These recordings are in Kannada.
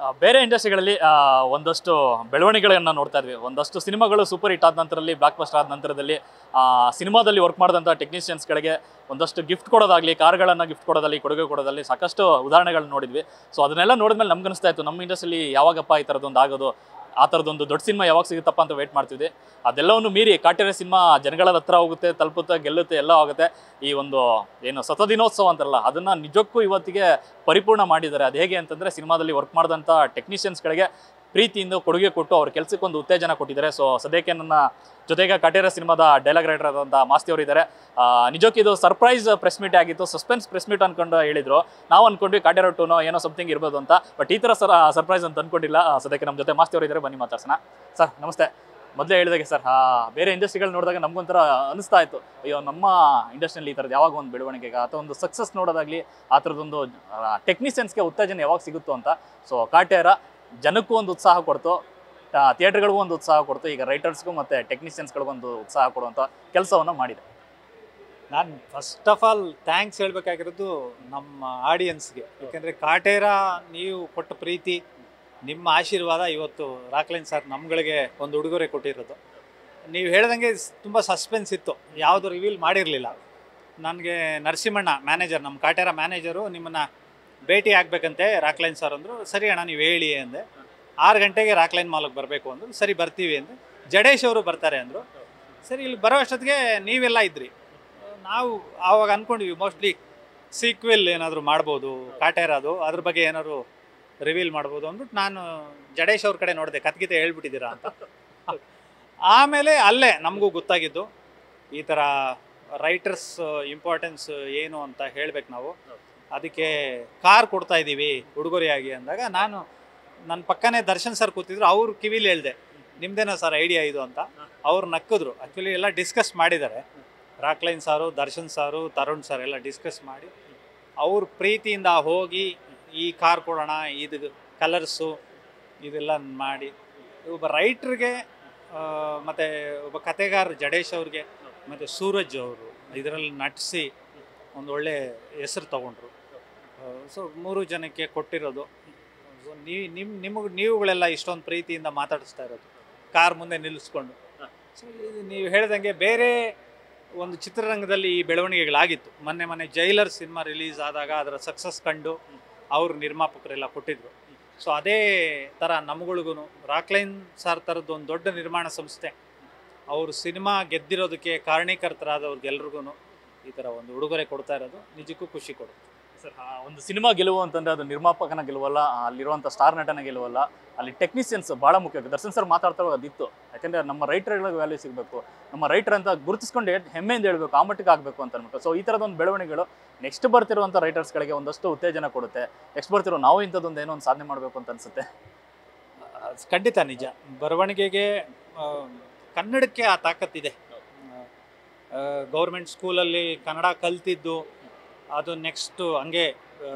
ಆ, ಬೇರೆ ಇಂಡಸ್ಟ್ರಿಗಳಲ್ಲಿ ಆ, ಒಂದಷ್ಟು ಬೆಳವಣಿಗೆಗಳನ್ನ ನೋಡ್ತಾ ಇದ್ವಿ ಒಂದಷ್ಟು ಸಿನಿಮಾಗಳು ಸೂಪರ್ ಹಿಟ್ ಆದ ನಂತರದಲ್ಲಿ ಬ್ಲಾಕ್ ಬಸ್ಟರ್ ಆದ ನಂತರದಲ್ಲಿ ಆ, ಸಿನಿಮಾದಲ್ಲಿ ವರ್ಕ್ ಮಾಡಿದಂಥ ಟೆಕ್ನಿಷಿಯನ್ಸ್ಗಳಿಗೆ ಒಂದಷ್ಟು ಗಿಫ್ಟ್ ಕೊಡೋದಾಗಲಿ ಕಾರ್ಗಳನ್ನು ಗಿಫ್ಟ್ ಕೊಡೋದಾಗಲಿ ಕೊಡುಗೆ ಕೊಡೋದಾಗಲಿ ಸಾಕಷ್ಟು ಉದಾಹರಣೆಗಳನ್ನ ನೋಡಿದ್ವಿ ಸೊ ಅದನ್ನೆಲ್ಲ ನೋಡಿದ್ಮೇಲೆ ನಮ್ಗೆ ಅನಿಸ್ತಾ ಇತ್ತು ನಮ್ಮ ಇಂಡಸ್ಟ್ರಿಯಲ್ಲಿ ಯಾವಾಗಪ್ಪ ಈ ಥರದ್ದೊಂದು ಆಗೋದು ಆ ಥರದ್ದೊಂದು ದೊಡ್ಡ ಸಿನಿಮಾ ಯಾವಾಗ ಸಿಗುತ್ತಪ್ಪ ಅಂತ ವೇಟ್ ಮಾಡ್ತಿದ್ವಿ ಅದೆಲ್ಲವನ್ನು ಮೀರಿ ಕಾಟೇರಿ ಸಿನಿಮಾ ಜನಗಳ ಹತ್ರ ಹೋಗುತ್ತೆ ತಲುಪುತ್ತೆ ಗೆಲ್ಲುತ್ತೆ ಎಲ್ಲ ಆಗುತ್ತೆ ಈ ಒಂದು ಏನು ಸತ ದಿನೋತ್ಸವ ಅಂತಾರಲ್ಲ ಅದನ್ನ ನಿಜಕ್ಕೂ ಇವತ್ತಿಗೆ ಪರಿಪೂರ್ಣ ಮಾಡಿದ್ದಾರೆ ಅದು ಹೇಗೆ ಅಂತಂದ್ರೆ ಸಿನಿಮಾದಲ್ಲಿ ವರ್ಕ್ ಮಾಡಿದಂಥ ಟೆಕ್ನಿಷಿಯನ್ಸ್ಗಳಿಗೆ ಪ್ರೀತಿಯಿಂದ ಕೊಡುಗೆ ಕೊಟ್ಟು ಅವ್ರ ಕೆಲಸಕ್ಕೊಂದು ಉತ್ತೇಜನ ಕೊಟ್ಟಿದ್ದಾರೆ ಸೊ ಸದ್ಯಕ್ಕೆ ನನ್ನ ಜೊತೆಗೆ ಕಟೇರ ಸಿನಿಮಾದ ಡೈಲಾಗ್ ರೈಟರ್ ಆದಂಥ ಮಾಸ್ತಿ ಅವರು ಇದ್ದಾರೆ ಆ, ನಿಜಕ್ಕೂ ಇದು ಸರ್ಪ್ರೈಸ್ ಪ್ರೆಸ್ ಮೀಟ್ ಆಗಿತ್ತು ಸಸ್ಪೆನ್ಸ್ ಪ್ರೆಸ್ ಮೀಟ್ ಅನ್ಕೊಂಡು ಹೇಳಿದ್ರು ನಾವು ಅನ್ಕೊಂಡ್ವಿ ಕಾಟೇರ ಟೂನೋ ಏನೋ ಸಮಥಿಂಗ್ ಇರ್ಬೋದು ಅಂತ ಬಟ್ ಈ ಥರ ಸರ್ ಸರ್ಪ್ರೈಸ್ ಅಂತ ಅನ್ಕೊಂಡಿಲ್ಲ ಆ, ಸದ್ಯಕ್ಕೆ ನಮ್ಮ ಜೊತೆ ಮಾಸ್ತಿ ಅವರು ಇದ್ದಾರೆ ಬನ್ನಿ ಮಾತಾಡ್ಸೋಣ ಸರ್ ನಮಸ್ತೆ ಮೊದಲೇ ಹೇಳಿದಾಗೆ ಸರ್ ಬೇರೆ ಇಂಡಸ್ಟ್ರಿಗಳು ನೋಡಿದಾಗ ನಮಗೊಂಥರ ಅನಿಸ್ತಾ ಇತ್ತು ಅಯ್ಯೋ ನಮ್ಮ ಇಂಡಸ್ಟ್ರಿಯಲ್ಲಿ ಈ ಥರದ್ದು ಯಾವಾಗ ಒಂದು ಬೆಳವಣಿಗೆಗೆ ಅಥವಾ ಒಂದು ಸಕ್ಸಸ್ ನೋಡೋದಾಗ್ಲಿ ಆ ಥರದೊಂದು ಟೆಕ್ನಿಷಿಯನ್ಸ್ಗೆ ಉತ್ತೇಜನ ಯಾವಾಗ ಸಿಗುತ್ತೋ ಅಂತ ಸೊ ಕಾಟೇರ ಜನಕ್ಕೂ ಒಂದು ಉತ್ಸಾಹ ಕೊಡ್ತು ಥಿಯೇಟರ್ಗಳಿಗೂ ಒಂದು ಉತ್ಸಾಹ ಕೊಡ್ತು ಈಗ ರೈಟರ್ಸ್ಗೂ ಮತ್ತು ಟೆಕ್ನಿಷಿಯನ್ಸ್ಗಳಿಗೂ ಒಂದು ಉತ್ಸಾಹ ಕೊಡುವಂಥ ಕೆಲಸವನ್ನು ಮಾಡಿದೆ ನಾನು ಫಸ್ಟ್ ಆಫ್ ಆಲ್ ಥ್ಯಾಂಕ್ಸ್ ಹೇಳಬೇಕಾಗಿರೋದು ನಮ್ಮ ಆಡಿಯನ್ಸ್ಗೆ ಯಾಕೆಂದರೆ ಕಾಟೇರ ನೀವು ಕೊಟ್ಟ ಪ್ರೀತಿ ನಿಮ್ಮ ಆಶೀರ್ವಾದ ಇವತ್ತು ರಾಕ್ಲೈನ್ ಸರ್ ನಮ್ಗಳಿಗೆ ಒಂದು ಉಡುಗೊರೆ ಕೊಟ್ಟಿರೋದು ನೀವು ಹೇಳ್ದಂಗೆ ತುಂಬ ಸಸ್ಪೆನ್ಸ್ ಇತ್ತು ಯಾವುದು ರಿವೀಲ್ ಮಾಡಿರಲಿಲ್ಲ ನನಗೆ ನರಸಿಂಹಣ್ಣ ಮ್ಯಾನೇಜರ್ ನಮ್ಮ ಕಾಟೇರ ಮ್ಯಾನೇಜರು ನಿಮ್ಮನ್ನು ಭೇಟಿ ಆಗಬೇಕಂತೆ ರಾಕ್ಲೈನ್ ಸರ್ ಅಂದರು ಸರಿ ಅಣ್ಣ ನೀವು ಹೇಳಿ ಅಂದೆ ಆರು ಗಂಟೆಗೆ ರಾಕ್ಲೈನ್ ಮಾಲಕ್ಕೆ ಬರಬೇಕು ಅಂದರು ಸರಿ ಬರ್ತೀವಿ ಅಂದೆ ಜಡೇಶ್ ಅವರು ಬರ್ತಾರೆ ಅಂದರು ಸರಿ ಇಲ್ಲಿ ಬರೋ ಅಷ್ಟೊತ್ತಿಗೆ ನೀವೆಲ್ಲ ಇದ್ರಿ ನಾವು ಆವಾಗ ಅಂದ್ಕೊಂಡ್ವಿ ಮೋಸ್ಟ್ಲಿ ಸೀಕ್ವೆಲ್ ಏನಾದರೂ ಮಾಡ್ಬೋದು ಕಾಟೇರದು ಅದ್ರ ಬಗ್ಗೆ ಏನಾದ್ರು ರಿವೀಲ್ ಮಾಡ್ಬೋದು ಅಂದ್ಬಿಟ್ಟು ನಾನು ಜಡೇಶ್ ಅವ್ರ ಕಡೆ ನೋಡಿದೆ ಕತ್ಗೀತೆ ಹೇಳ್ಬಿಟ್ಟಿದ್ದೀರಾ ಅಂತ ಆಮೇಲೆ ಅಲ್ಲೇ ನಮಗೂ ಗೊತ್ತಾಗಿದ್ದು ಈ ಥರ ರೈಟರ್ಸ್ ಇಂಪಾರ್ಟೆನ್ಸ್ ಏನು ಅಂತ ಹೇಳ್ಬೇಕು ನಾವು ಅದಕ್ಕೆ ಕಾರ್ ಕೊಡ್ತಾ ಇದ್ದೀವಿ ಉಡುಗೊರೆಯಾಗಿ ಅಂದಾಗ ನಾನು ನನ್ನ ಪಕ್ಕನೇ ದರ್ಶನ್ ಸರ್ ಕೂತಿದ್ರು ಅವ್ರು ಕಿವಿಲಿ ಹೇಳ್ದೆ ನಿಮ್ದೇನೋ ಸರ್ ಐಡಿಯಾ ಇದು ಅಂತ ಅವ್ರು ನಕ್ಕಿದ್ರು ಆ್ಯಕ್ಚುಲಿ ಎಲ್ಲ ಡಿಸ್ಕಸ್ ಮಾಡಿದ್ದಾರೆ ರಾಕ್ಲೈನ್ ಸಾರು ದರ್ಶನ್ ಸಾರು ತರುಣ್ ಸರ್ ಎಲ್ಲ ಡಿಸ್ಕಸ್ ಮಾಡಿ ಅವ್ರ ಪ್ರೀತಿಯಿಂದ ಹೋಗಿ ಈ ಕಾರ್ ಕೊಡೋಣ ಇದು ಕಲರ್ಸು ಇದೆಲ್ಲ ಮಾಡಿ ಒಬ್ಬ ರೈಟ್ರಿಗೆ ಮತ್ತು ಒಬ್ಬ ಕತೆಗಾರ ಜಡೇಶ್ ಅವ್ರಿಗೆ ಮತ್ತು ಸೂರಜ್ ಅವರು ಇದರಲ್ಲಿ ನಟಿಸಿ ಒಂದು ಒಳ್ಳೆ ಹೆಸರು ತಗೊಂಡ್ರು ಸೊ ಮೂರು ಜನಕ್ಕೆ ಕೊಟ್ಟಿರೋದು ಸೊ ನೀ ನಿಮ್ಮ ನಿಮಗೆ ನೀವುಗಳೆಲ್ಲ ಇಷ್ಟೊಂದು ಪ್ರೀತಿಯಿಂದ ಮಾತಾಡಿಸ್ತಾ ಇರೋದು ಕಾರ್ ಮುಂದೆ ನಿಲ್ಲಿಸ್ಕೊಂಡು ಸೊ ಇದು ನೀವು ಹೇಳ್ದಂಗೆ ಬೇರೆ ಒಂದು ಚಿತ್ರರಂಗದಲ್ಲಿ ಈ ಬೆಳವಣಿಗೆಗಳಾಗಿತ್ತು ಮೊನ್ನೆ ಮೊನ್ನೆ ಜೈಲರ್ ಸಿನಿಮಾ ರಿಲೀಸ್ ಆದಾಗ ಅದರ ಸಕ್ಸಸ್ ಕಂಡು ಅವರು ನಿರ್ಮಾಪಕರೆಲ್ಲ ಕೊಟ್ಟಿದ್ರು ಸೊ ಅದೇ ಥರ ನಮ್ಗಳಿಗೂ ರಾಕ್ಲೈನ್ ಸರ್ ಥರದ್ದು ಒಂದು ದೊಡ್ಡ ನಿರ್ಮಾಣ ಸಂಸ್ಥೆ ಅವರು ಸಿನಿಮಾ ಗೆದ್ದಿರೋದಕ್ಕೆ ಕಾರಣೀಕರ್ತರಾದವ್ರಿಗೆಲ್ರಿಗೂ ಈ ಥರ ಒಂದು ಉಡುಗೊರೆ ಕೊಡ್ತಾ ಇರೋದು ನಿಜಕ್ಕೂ ಖುಷಿ ಕೊಡುತ್ತೆ ಸರ್ ಒಂದು ಸಿನಿಮಾ ಗೆಲುವು ಅಂತಂದ್ರೆ ಅದು ನಿರ್ಮಾಪಕನ ಗೆಲುವಲ್ಲ ಅಲ್ಲಿರುವಂಥ ಸ್ಟಾರ್ ನಟನ ಗೆಲುವಲ್ಲ ಅಲ್ಲಿ ಟೆಕ್ನಿಷಿಯನ್ಸ್ ಭಾಳ ಮುಖ್ಯ ದರ್ಶನ್ ಸರ್ ಮಾತಾಡ್ತಾ ಅದಿತ್ತು ಯಾಕಂದ್ರೆ ನಮ್ಮ ರೈಟರ್ಗಳಿಗೆ ವ್ಯಾಲ್ಯೂ ಸಿಗಬೇಕು ನಮ್ಮ ರೈಟರ್ ಅಂತ ಗುರುತಿಸ್ಕೊಂಡು ಹೇಳ್- ಹೆಮ್ಮೆಯಿಂದ ಹೇಳ್ಬೇಕು ಆ ಮಟ್ಟಿಗೆ ಆಗಬೇಕು ಅಂತ ಅಂದ್ಬಿಟ್ಟು ಸೊ ಈ ಥರದ ಒಂದು ಬೆಳವಣಿಗೆಗಳು ನೆಕ್ಸ್ಟ್ ಬರ್ತಿರುವಂಥ ರೈಟರ್ಸ್ಗಳಿಗೆ ಒಂದಷ್ಟು ಉತ್ತೇಜನ ಕೊಡುತ್ತೆ ನೆಕ್ಸ್ಟ್ ಬರ್ತಿರೋ ನಾವು ಇಂಥದ್ದೊಂದು ಏನೋ ಒಂದು ಸಾಧನೆ ಮಾಡಬೇಕು ಅಂತ ಅನ್ಸುತ್ತೆ ಅಹ್ ಖಂಡಿತ ನಿಜ ಬರವಣಿಗೆಗೆ ಆ, ಕನ್ನಡಕ್ಕೆ ಆ ತಾಕತ್ತಿದೆ ಗೌರ್ಮೆಂಟ್ ಸ್ಕೂಲಲ್ಲಿ ಕನ್ನಡ ಕಲ್ತಿದ್ದು ಅದು ನೆಕ್ಸ್ಟು ಹಂಗೆ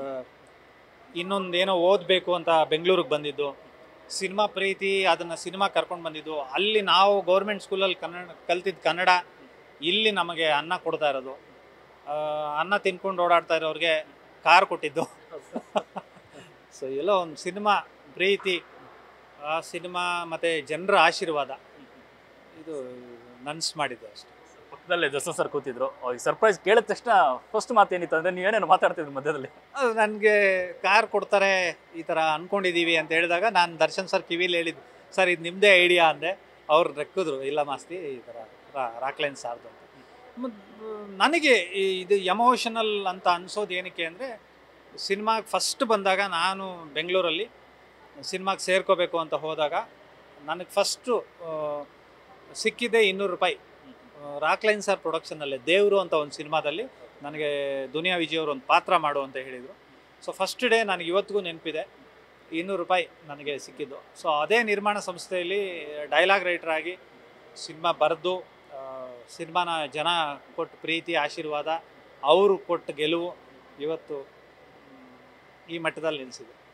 ಇನ್ನೊಂದು ಏನೋ ಓದಬೇಕು ಅಂತ ಬೆಂಗಳೂರಿಗೆ ಬಂದಿದ್ದು ಸಿನಿಮಾ ಪ್ರೀತಿ ಅದನ್ನು ಸಿನಿಮಾ ಕರ್ಕೊಂಡು ಬಂದಿದ್ದು ಅಲ್ಲಿ ನಾವು ಗೌರ್ಮೆಂಟ್ ಸ್ಕೂಲಲ್ಲಿ ಕನ್ನಡ ಕಲ್ತಿದ್ದು ಕನ್ನಡ ಇಲ್ಲಿ ನಮಗೆ ಅನ್ನ ಕೊಡ್ತಾ ಇರೋದು ಆ, ಅನ್ನ ತಿನ್ಕೊಂಡು ಓಡಾಡ್ತಾ ಇರೋರಿಗೆ ಕಾರ್ ಕೊಟ್ಟಿದ್ದು ಸೊ ಎಲ್ಲೋ ಒಂದು ಸಿನಿಮಾ ಪ್ರೀತಿ ಆ ಸಿನಿಮಾ ಮತ್ತು ಜನರ ಆಶೀರ್ವಾದ ಇದು ನನ್ಸ್ ಮಾಡಿದ್ದು ಅಷ್ಟೆ ಪಕ್ಕದಲ್ಲೇ ದರ್ಶನ್ ಸರ್ ಕೂತಿದ್ರು ಈ ಸರ್ಪ್ರೈಸ್ ಕೇಳಿದ ತಕ್ಷಣ ಫಸ್ಟ್ ಮಾತೇನಿತ್ತು ಅಂದ್ರೆ ನೀವೇನೇನು ಮಾತಾಡ್ತಿದ್ರು ಮಧ್ಯದಲ್ಲಿ ಅದು ನನಗೆ ಕಾರ್ ಕೊಡ್ತಾರೆ ಈ ಥರ ಅಂದ್ಕೊಂಡಿದ್ದೀವಿ ಅಂತ ಹೇಳಿದಾಗ ನಾನು ದರ್ಶನ್ ಸರ್ ಕಿವಿಲಿ ಹೇಳಿದ್ದು ಸರ್ ಇದು ನಿಮ್ಮದೇ ಐಡಿಯಾ ಅಂದೆ ಅವ್ರು ರೆಕ್ಕಿದ್ರು ಇಲ್ಲ ಮಾಸ್ತಿ ಈ ಥರ ರಾ- ರಾಕ್ಲೈನ್ ಸಾರ್ದು ಅಂತ ಮತ್ ನನಗೆ ಈ ಇದು ಎಮೋಷನಲ್ ಅಂತ ಅನ್ಸೋದು ಏನಕ್ಕೆ ಅಂದರೆ ಸಿನಿಮಾಗೆ ಫಸ್ಟ್ ಬಂದಾಗ ನಾನು ಬೆಂಗಳೂರಲ್ಲಿ ಸಿನಿಮಾಗೆ ಸೇರ್ಕೋಬೇಕು ಅಂತ ಹೋದಾಗ ನನಗೆ ಫಸ್ಟು ಸಿಕ್ಕಿದ್ದೆ ಇನ್ನೂರು ರೂಪಾಯಿ ಆ, ರಾಕ್ಲೈನ್ ಸರ್ ಪ್ರೊಡಕ್ಷನಲ್ಲೇ ದೇವರು ಅಂತ ಒಂದು ಸಿನಿಮಾದಲ್ಲಿ ನನಗೆ ದುನಿಯಾ ವಿಜಯ್ ಅವರು ಒಂದು ಪಾತ್ರ ಮಾಡು ಅಂತ ಹೇಳಿದರು ಸೊ ಫಸ್ಟ್ ಡೇ ನನಗೆ ಇವತ್ತಿಗೂ ನೆನಪಿದೆ ಇನ್ನೂರು ರೂಪಾಯಿ ನನಗೆ ಸಿಕ್ಕಿದ್ದು ಸೊ ಅದೇ ನಿರ್ಮಾಣ ಸಂಸ್ಥೆಯಲ್ಲಿ ಡೈಲಾಗ್ ರೈಟರ್ ಆಗಿ ಸಿನಿಮಾ ಬರೆದು ಸಿನಿಮಾನ ಜನ ಕೊಟ್ಟು ಪ್ರೀತಿ ಆಶೀರ್ವಾದ ಅವರು ಕೊಟ್ಟ ಗೆಲುವು ಇವತ್ತು ಮ್, ಈ ಮಟ್ಟದಲ್ಲಿ ನಿಲ್ಲಿಸಿದೆ